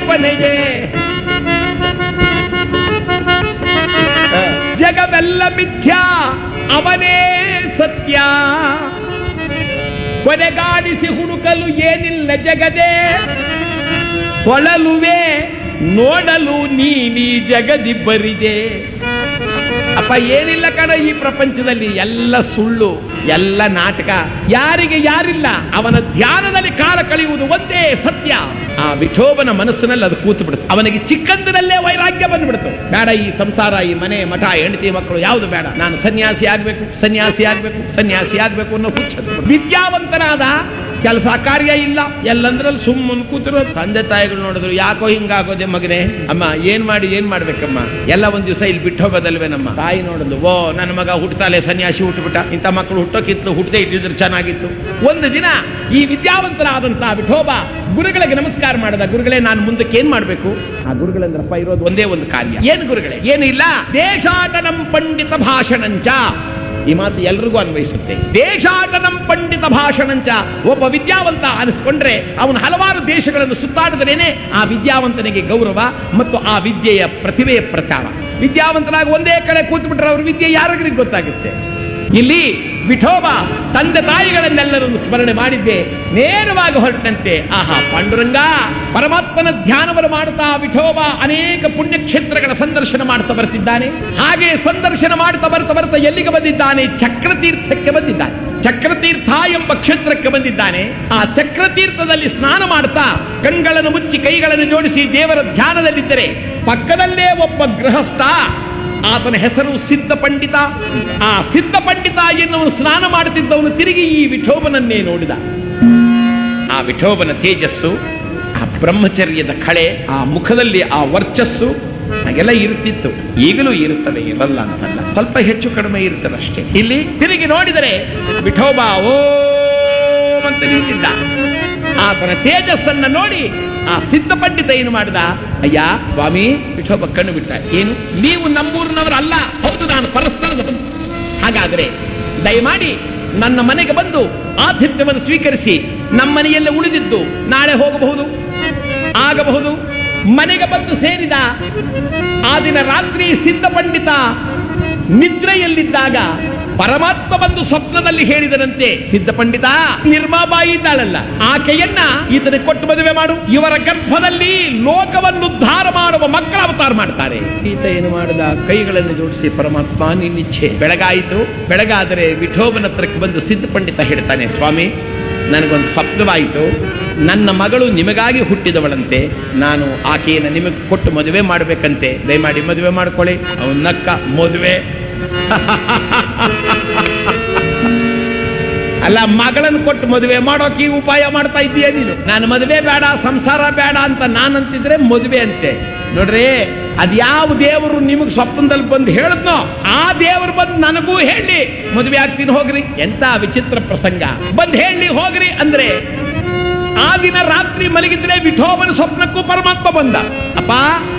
ಕಲ್ಪನೆಯೇ ಜಗವೆಲ್ಲ ಮಿಥ್ಯಾ ಅವನೇ ಸತ್ಯ ಕೊನೆಗಾಣಿಸಿ ಹುಡುಕಲು ಏನಿಲ್ಲ ಜಗದೇ ತೊಳಲುವೆ ನೋಡಲು ನೀನೀ ಜಗದಿ ಬರಿದೆ ಅಪ್ಪ ಏನಿಲ್ಲ ಕಣ ಈ ಪ್ರಪಂಚದಲ್ಲಿ ಎಲ್ಲ ಸುಳ್ಳು ಎಲ್ಲ ನಾಟಕ ಯಾರಿಗೆ ಯಾರಿಲ್ಲ ಅವನ ಧ್ಯಾನದಲ್ಲಿ ಕಾಲ ಕಳೆಯುವುದು ಒಂದೇ ಸತ್ಯ ಆ ವಿಠೋಬನ ಮನಸ್ಸಿನಲ್ಲಿ ಅದು ಕೂತು ಬಿಡುತ್ತೆ ಅವನಿಗೆ ಚಿಕ್ಕಂದಿನಲ್ಲೇ ವೈರಾಗ್ಯ ಬಂದ್ಬಿಡ್ತು ಬೇಡ ಈ ಸಂಸಾರ ಈ ಮನೆ ಮಠ ಹೆಂಡತಿ ಮಕ್ಕಳು ಯಾವುದು ಬೇಡ ನಾನು ಸನ್ಯಾಸಿ ಆಗ್ಬೇಕು ಸನ್ಯಾಸಿ ಆಗ್ಬೇಕು ಸನ್ಯಾಸಿ ಆಗ್ಬೇಕು ಅನ್ನೋ ಹುಚ್ಚ ವಿದ್ಯಾವಂತನಾದ ಕೆಲಸ ಕಾರ್ಯ ಇಲ್ಲ ಎಲ್ಲಂದ್ರಲ್ಲಿ ಸುಮ್ಮನೆ ಕೂತಿರೋ ತಂದೆ ತಾಯಿಗಳು ನೋಡಿದ್ರು ಯಾಕೋ ಹಿಂಗಾಗೋದೆ ಮಗನೇ ಅಮ್ಮ ಏನ್ ಮಾಡಿ ಏನ್ ಮಾಡ್ಬೇಕಮ್ಮ ಎಲ್ಲ ಒಂದ್ ದಿವಸ ಇಲ್ಲಿ ಬಿಟ್ಟು ಹೋಗೋದಲ್ವೇ ನಮ್ಮ ತಾಯಿ ನೋಡಿದ್ಲು ಓ ನನ್ನ ಮಗ ಹುಟ್ಟತಾಲೆ ಸನ್ಯಾಸಿ ಹುಟ್ಟುಬಿಟ್ಟ ಇಂಥ ಮಕ್ಕಳು ಹುಟ್ಟೋಕಿತ್ತು ಹುಟ್ಟದೇ ಇದ್ದಿದ್ರು ಚೆನ್ನಾಗಿತ್ತು ಒಂದು ದಿನ ಈ ವಿದ್ಯಾವಂತರಾದಂತಹ ವಿಠೋಬ ಗುರುಗಳಿಗೆ ನಮಸ್ಕಾರ ಮಾಡಿದ ಗುರುಗಳೇ ನಾನು ಮುಂದಕ್ಕೆ ಏನ್ ಮಾಡ್ಬೇಕು ಆ ಗುರುಗಳಂದ್ರಪ್ಪ ಇರೋದು ಒಂದೇ ಒಂದು ಕಾರ್ಯ ಏನು ಗುರುಗಳೇ ಏನಿಲ್ಲ ದೇಶಾಟನಂ ಪಂಡಿತ ಭಾಷಣಂಚ ಈ ಮಾತು ಎಲ್ರಿಗೂ ಅನ್ವಯಿಸುತ್ತೆ ದೇಶಾಟನಂ ಪಂಡಿತ ಭಾಷಣಂಚ ಒಬ್ಬ ವಿದ್ಯಾವಂತ ಅನಿಸ್ಕೊಂಡ್ರೆ ಅವನು ಹಲವಾರು ದೇಶಗಳನ್ನು ಸುತ್ತಾಡಿದ್ರೇನೆ ಆ ವಿದ್ಯಾವಂತನಿಗೆ ಗೌರವ ಮತ್ತು ಆ ವಿದ್ಯೆಯ ಪ್ರತಿಭೆಯ ಪ್ರಚಾರ ವಿದ್ಯಾವಂತನಾಗಿ ಒಂದೇ ಕಡೆ ಕೂತು ಬಿಟ್ರೆ ಅವ್ರ ವಿದ್ಯೆ ಯಾರಿಗೂ ಗೊತ್ತಾಗುತ್ತೆ ಇಲ್ಲಿ ವಿಠೋಬ ತಂದೆ ತಾಯಿಗಳನ್ನೆಲ್ಲರನ್ನು ಸ್ಮರಣೆ ಮಾಡಿದ್ದೆ ನೇರವಾಗಿ ಹೊರಟಂತೆ ಆಹಾ ಪಾಂಡುರಂಗ ಪರಮಾತ್ಮನ ಧ್ಯಾನವನ್ನು ಮಾಡುತ್ತಾ ವಿಠೋಬ ಅನೇಕ ಪುಣ್ಯಕ್ಷೇತ್ರಗಳ ಸಂದರ್ಶನ ಮಾಡ್ತಾ ಬರ್ತಿದ್ದಾನೆ ಹಾಗೆ ಸಂದರ್ಶನ ಮಾಡ್ತಾ ಬರ್ತಾ ಬರ್ತಾ ಎಲ್ಲಿಗೆ ಬಂದಿದ್ದಾನೆ ಚಕ್ರತೀರ್ಥಕ್ಕೆ ಬಂದಿದ್ದಾನೆ ಚಕ್ರತೀರ್ಥ ಎಂಬ ಕ್ಷೇತ್ರಕ್ಕೆ ಬಂದಿದ್ದಾನೆ ಆ ಚಕ್ರತೀರ್ಥದಲ್ಲಿ ಸ್ನಾನ ಮಾಡ್ತಾ ಕಣ್ಗಳನ್ನು ಮುಚ್ಚಿ ಕೈಗಳನ್ನು ಜೋಡಿಸಿ ದೇವರ ಧ್ಯಾನದಲ್ಲಿದ್ದರೆ ಪಕ್ಕದಲ್ಲೇ ಒಬ್ಬ ಗೃಹಸ್ಥ ಆತನ ಹೆಸರು ಸಿದ್ಧ ಪಂಡಿತ ಆ ಸಿದ್ಧ ಪಂಡಿತ ಎನ್ನುವನು ಸ್ನಾನ ಮಾಡುತ್ತಿದ್ದವನು ತಿರುಗಿ ಈ ವಿಠೋಬನನ್ನೇ ನೋಡಿದ ಆ ವಿಠೋಬನ ತೇಜಸ್ಸು ಆ ಬ್ರಹ್ಮಚರ್ಯದ ಕಳೆ ಆ ಮುಖದಲ್ಲಿ ಆ ವರ್ಚಸ್ಸು ಹಾಗೆಲ್ಲ ಇರುತ್ತಿತ್ತು ಈಗಲೂ ಇರುತ್ತವೆ ಇರಲ್ಲ ಅಂತಲ್ಲ ಸ್ವಲ್ಪ ಹೆಚ್ಚು ಕಡಿಮೆ ಇರ್ತದೆ ಅಷ್ಟೇ ಇಲ್ಲಿ ತಿರುಗಿ ನೋಡಿದರೆ ವಿಠೋಬ ಓಂ ಅಂತ ನಿಂತಿದ್ದ ಆತನ ತೇಜಸ್ಸನ್ನ ನೋಡಿ ಆ ಸಿದ್ಧ ಪಂಡಿತ ಏನು ಮಾಡಿದ ಅಯ್ಯ ಸ್ವಾಮಿ ವಿಠೋಬ ಕಣ್ಣು ಬಿಟ್ಟ ಏನು ನೀವು ನಮ್ಮೂರಿನವರಲ್ಲ ಹೌದು ನಾನು ಪರಸ್ಪರದ ಬಂದು ಹಾಗಾದ್ರೆ ದಯಮಾಡಿ ನನ್ನ ಮನೆಗೆ ಬಂದು ಆತಿಥ್ಯವನ್ನು ಸ್ವೀಕರಿಸಿ ನಮ್ಮನೆಯಲ್ಲೇ ಉಳಿದಿದ್ದು ನಾಳೆ ಹೋಗಬಹುದು ಆಗಬಹುದು ಮನೆಗೆ ಬಂದು ಸೇರಿದ ಆ ದಿನ ರಾತ್ರಿ ಸಿದ್ಧ ಪಂಡಿತ ನಿದ್ರೆಯಲ್ಲಿದ್ದಾಗ ಪರಮಾತ್ಮ ಬಂದು ಸ್ವಪ್ನದಲ್ಲಿ ಹೇಳಿದರಂತೆ ಸಿದ್ಧ ಪಂಡಿತ ನಿರ್ಮಾಬಾಯಿ ಇದ್ದಾಳಲ್ಲ ಆಕೆಯನ್ನ ಈತನಿಗೆ ಕೊಟ್ಟು ಮದುವೆ ಮಾಡು ಇವರ ಗರ್ಭದಲ್ಲಿ ಲೋಕವನ್ನು ಉದ್ಧಾರ ಮಾಡುವ ಮಕ್ಕಳ ಅವತಾರ ಮಾಡ್ತಾರೆ ಈತ ಏನು ಮಾಡಿದ ಕೈಗಳನ್ನು ಜೋಡಿಸಿ ಪರಮಾತ್ಮ ನಿನ್ನಿಚ್ಛೆ ಬೆಳಗಾಯಿತು ಬೆಳಗಾದರೆ ವಿಠೋಬನ ಹತ್ರಕ್ಕೆ ಬಂದು ಸಿದ್ಧ ಪಂಡಿತ ಹೇಳ್ತಾನೆ ಸ್ವಾಮಿ ನನಗೊಂದು ಸ್ವಪ್ನವಾಯಿತು ನನ್ನ ಮಗಳು ನಿಮಗಾಗಿ ಹುಟ್ಟಿದವಳಂತೆ ನಾನು ಆಕೆಯನ್ನು ನಿಮಗೆ ಕೊಟ್ಟು ಮದುವೆ ಮಾಡಬೇಕಂತೆ ದಯಮಾಡಿ ಮದುವೆ ಮಾಡ್ಕೊಳ್ಳಿ ಅವನ್ ನಕ್ಕ ಮದುವೆ ಅಲ್ಲ ಮಗಳನ್ನು ಕೊಟ್ಟು ಮದುವೆ ಮಾಡೋಕೆ ಈ ಉಪಾಯ ಮಾಡ್ತಾ ಇದ್ದೀಯ ನೀನು ನಾನು ಮದುವೆ ಬೇಡ ಸಂಸಾರ ಬೇಡ ಅಂತ ನಾನಂತಿದ್ರೆ ಮದುವೆ ಅಂತೆ ನೋಡ್ರಿ ಅದ್ಯಾವ ದೇವರು ನಿಮಗೆ ಸ್ವಪ್ನದಲ್ಲಿ ಬಂದು ಹೇಳಿದ್ನೋ ಆ ದೇವರು ಬಂದು ನನಗೂ ಹೇಳಿ ಮದುವೆ ಆಗ್ತೀನಿ ಹೋಗ್ರಿ ಎಂತ ವಿಚಿತ್ರ ಪ್ರಸಂಗ ಬಂದ್ ಹೇಳಿ ಹೋಗ್ರಿ ಅಂದ್ರೆ ಆ ದಿನ ರಾತ್ರಿ ಮಲಗಿದ್ರೆ ವಿಠೋಬನ ಸ್ವಪ್ನಕ್ಕೂ ಪರಮಾತ್ಮ ಬಂದ ಅಪ್ಪ